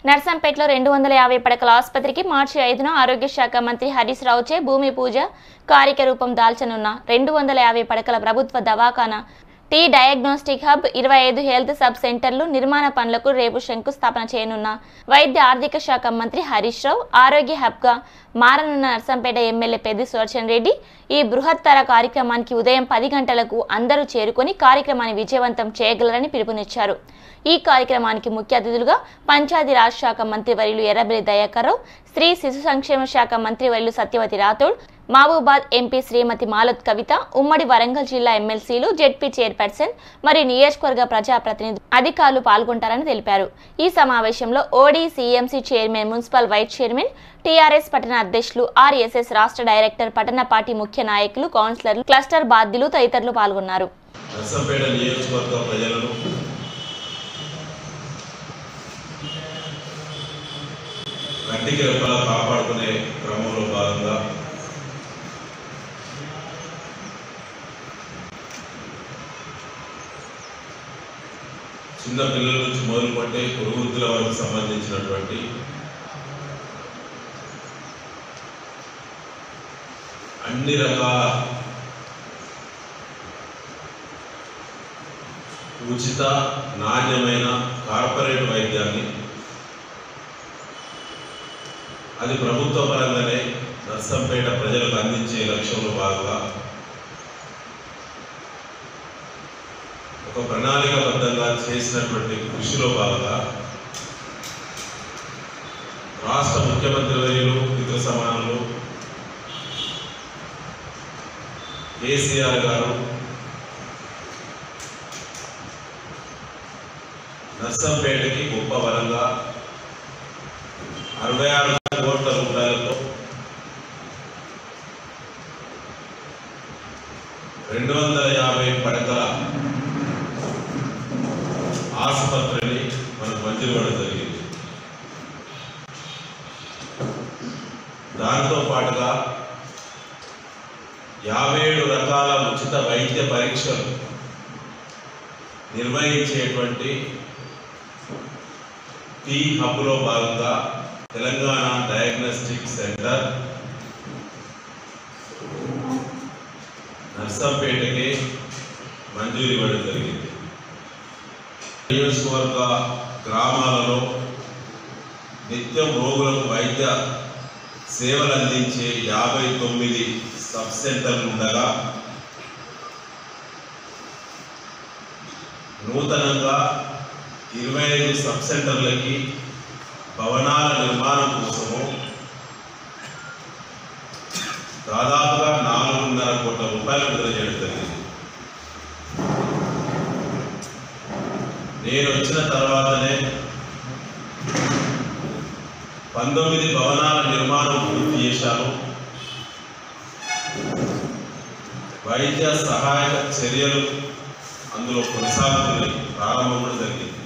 నర్సంపేటలో రెండు వందల యాభై పడకల ఆసుపత్రికి మార్చి ఐదున ఆరోగ్య శాఖ మంత్రి హరీష్ రావుచే భూమి పూజ కార్యరూపం దాల్చనున్న రెండు వందల యాభై పడకల ప్రభుత్వ దవాఖానా టీ డయాగ్నోస్టిక్ హబ్ ఇరవై ఐదు హెల్త్ సబ్ సెంటర్లు నిర్మాణ పనులకు రేపు శంకుస్థాపన చేయనున్న వైద్య ఆర్థిక శాఖ మంత్రి హరీష్ రావు ఆరోగ్య హబ్గా మారనున్న నర్సంపేట ఎమ్మెల్యే పెద్ది సుదర్శన్ రెడ్డి ఈ బృహత్తర కార్యక్రమానికి ఉదయం పది గంటలకు అందరూ చేరుకొని కార్యక్రమాన్ని విజయవంతం చేయగలరని పిలుపునిచ్చారు ఈ కార్యక్రమానికి ముఖ్య అతిథులుగా పంచాయతీరాజ్ శాఖ మంత్రి వర్యులు ఎర్రబెల్లి దయాకర్రావు స్త్రీ శిశు సంక్షేమ శాఖ మంత్రి వర్యులు సత్యవతి రాథోడ్ మహబూబాద్ ఎంపీ శ్రీమతి మాలత్ కవిత ఉమ్మడి వరంగల్ జిల్లా ఎమ్మెల్సీలు జెడ్పీ చైర్పర్సన్ మరియు నియోజకవర్గ ప్రజాప్రతినిధులు అధికారులు పాల్గొంటారని తెలిపారు ఈ సమావేశంలో OD CMC chairman municipal vice chairman TRS పట్టణ అధ్యక్షులు ఆర్ఎస్ఎస్ రాష్ట్ర డైరెక్టర్ పట్టణ పార్టీ ముఖ్య నాయకులు కౌన్సిలర్లు క్లస్టర్ బాధ్యులు తదితరులు పాల్గొన్నారు నర్సంపేట నియోజకవర్గ ప్రజలను కంటికి రెప్పలా కాపాడుకునే క్రమంలో భాగంగా చిన్న పిల్లల నుంచి మొదలుకొంటే వృద్ధుల వరకు సంబంధించినటువంటి అన్ని రకాల ఉచిత నాణ్యమైన కార్పొరేట్ వైద్యాన్ని అది ప్రభుత్వ పరంగానే నర్సంపేట ప్రజలకు అందించే లక్ష్యంలో భాగంగా ఒక ప్రణాళికాబద్ధంగా చేసినటువంటి కృషిలో భాగంగా రాష్ట్ర ముఖ్యమంత్రి వర్యులు మిత్ర సమానులు కేసీఆర్ గారు నర్సంపేటకి గొప్ప వరంగా అరవై ఆరు కోట్ల రూపాయలతో రెండు వందల యాభై పడకల ఆసుపత్రిని మనకు మంజూరు ఇవ్వడం జరిగింది దాంతో పాటుగా యాభై ఏడు రకాల ఉచిత వైద్య పరీక్షలు నిర్వహించేటువంటి టీ హబ్లో భాగంగా తెలంగాణ డయాగ్నోస్టిక్ సెంటర్ నర్సంపేటకి మంజూరు ఇవ్వడం జరిగింది నియోజకవర్గ గ్రామాలలో నిత్యం రోగులకు వైద్య సేవలు అందించే యాభై తొమ్మిది సబ్ సెంటర్లు ఉండగా నూతనంగా ఇరవై ఐదు సబ్ సెంటర్లకి భవనాల నిర్మాణం కోసము దాదాపుగా నాలుగున్నర కోట్ల రూపాయలు విడుదల చేయడం జరిగింది నేను వచ్చిన తర్వాతనే పంతొమ్మిది భవనాల నిర్మాణం పూర్తి చేశాను వైద్య సహాయక చర్యలు అందులో కొనసాగుతున్నాయి ప్రారంభం కూడా జరిగింది